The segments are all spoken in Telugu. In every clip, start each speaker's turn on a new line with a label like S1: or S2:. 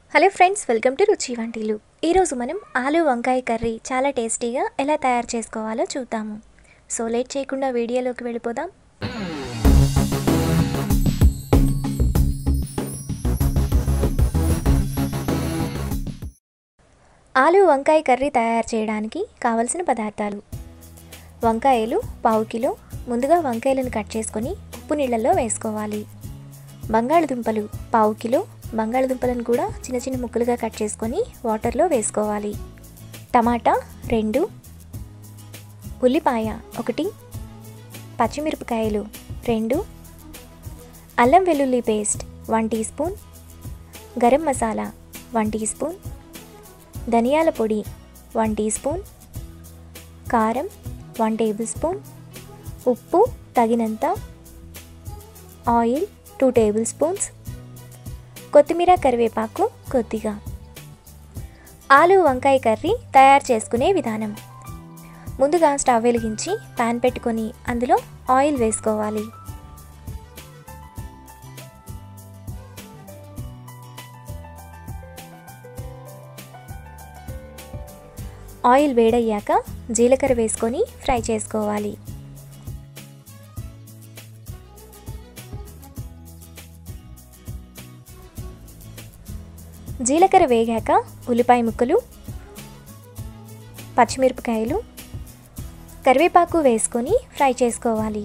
S1: హలో ఫ్రెండ్స్ వెల్కమ్ టు రుచి వంటిలు ఈరోజు మనం ఆలు వంకాయ కర్రీ చాలా టేస్టీగా ఎలా తయారు చేసుకోవాలో చూద్దాము సో లేట్ చేయకుండా వీడియోలోకి వెళ్ళిపోదాం ఆలు వంకాయ కర్రీ తయారు చేయడానికి కావలసిన పదార్థాలు వంకాయలు పావు కిలో ముందుగా వంకాయలను కట్ చేసుకొని ఉప్పు నీళ్ళల్లో వేసుకోవాలి బంగాళదుంపలు పావు కిలో బంగాళదుంపలను కూడా చిన్న చిన్న ముక్కలుగా కట్ చేసుకొని వాటర్లో వేసుకోవాలి టమాటా రెండు ఉల్లిపాయ ఒకటి పచ్చిమిరపకాయలు రెండు అల్లం వెల్లుల్లి paste one teaspoon garam masala one teaspoon ధనియాల పొడి వన్ టీ స్పూన్ కారం వన్ టేబుల్ స్పూన్ ఉప్పు తగినంత ఆయిల్ టూ టేబుల్ స్పూన్స్ కొత్తిమీర కరివేపాకు కొద్దిగా ఆలు వంకాయ కర్రీ తయారు చేసుకునే విధానం ముందుగా స్టవ్ వెలిగించి పాన్ పెట్టుకొని అందులో ఆయిల్ వేసుకోవాలి ఆయిల్ వేడయ్యాక జీలకర్ర వేసుకొని ఫ్రై చేసుకోవాలి జీలకర్ర వేగాక ఉల్లిపాయ ముక్కలు పచ్చిమిరపకాయలు కరివేపాకు వేసుకొని ఫ్రై చేసుకోవాలి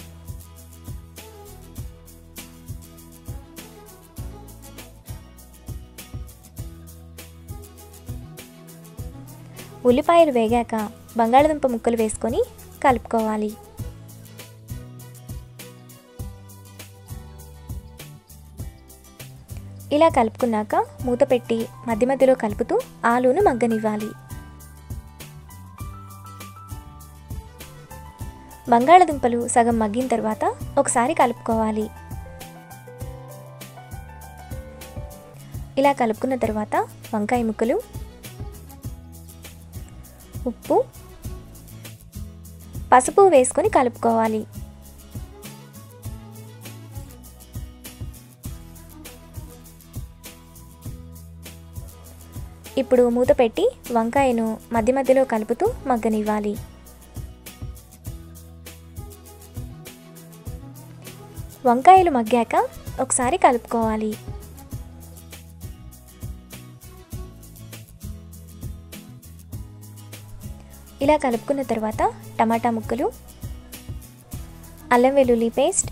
S1: ఉల్లిపాయలు వేగాక బంగాళదుంప ముక్కలు వేసుకొని కలుపుకోవాలి ఇలా కలుపుకున్నాక మూత పెట్టి మధ్య మధ్యలో కలుపుతూ ఆలూను మగ్గనివ్వాలి బంగాళదుంపలు సగం మగ్గిన తర్వాత ఒకసారి కలుపుకోవాలి ఇలా కలుపుకున్న తర్వాత వంకాయ ముక్కలు ఉప్పు పసుపు వేసుకొని కలుపుకోవాలి ఇప్పుడు మూత పెట్టి వంకాయను మధ్య మధ్యలో కలుపుతూ మగ్గనివ్వాలి వంకాయలు మగ్గాక ఒకసారి కలుపుకోవాలి ఇలా కలుపుకున్న తర్వాత టమాటా ముక్కలు అల్లం వెల్లుల్లి పేస్ట్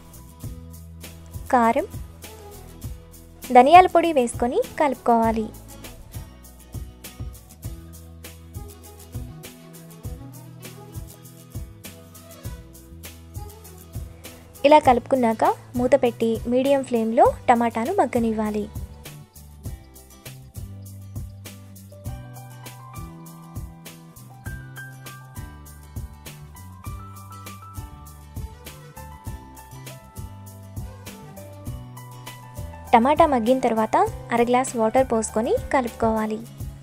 S1: కారం ధనియాల పొడి వేసుకొని కలుపుకోవాలి ఇలా కలుపుకున్నాక మూత పెట్టి మీడియం ఫ్లేమ్లో టమాటాను మగ్గనివ్వాలి టమాటా మగ్గిన తర్వాత అర గ్లాస్ వాటర్ పోసుకొని కలుపుకోవాలి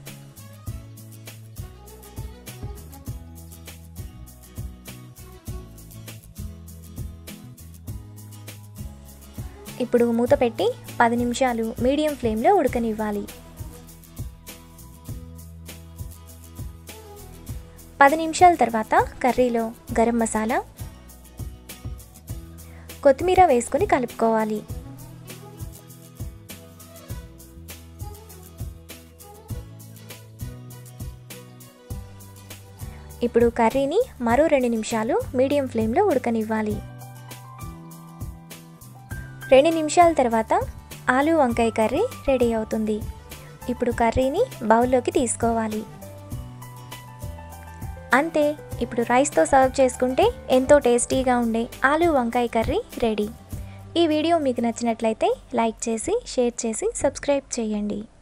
S1: ఇప్పుడు మూత పెట్టి పది నిమిషాలు మీడియం ఫ్లేమ్లో ఉడకనివ్వాలి పది నిమిషాల తర్వాత కర్రీలో గరం మసాలా కొత్తిమీర వేసుకొని కలుపుకోవాలి ఇప్పుడు కర్రీని మరో రెండు నిమిషాలు మీడియం ఫ్లేమ్లో ఉడకనివ్వాలి రెండు నిమిషాల తర్వాత ఆలు వంకాయ కర్రీ రెడీ అవుతుంది ఇప్పుడు కర్రీని బౌల్లోకి తీసుకోవాలి అంతే ఇప్పుడు రైస్తో సర్వ్ చేసుకుంటే ఎంతో టేస్టీగా ఉండే ఆలు వంకాయ కర్రీ రెడీ ఈ వీడియో మీకు నచ్చినట్లయితే లైక్ చేసి షేర్ చేసి సబ్స్క్రైబ్ చేయండి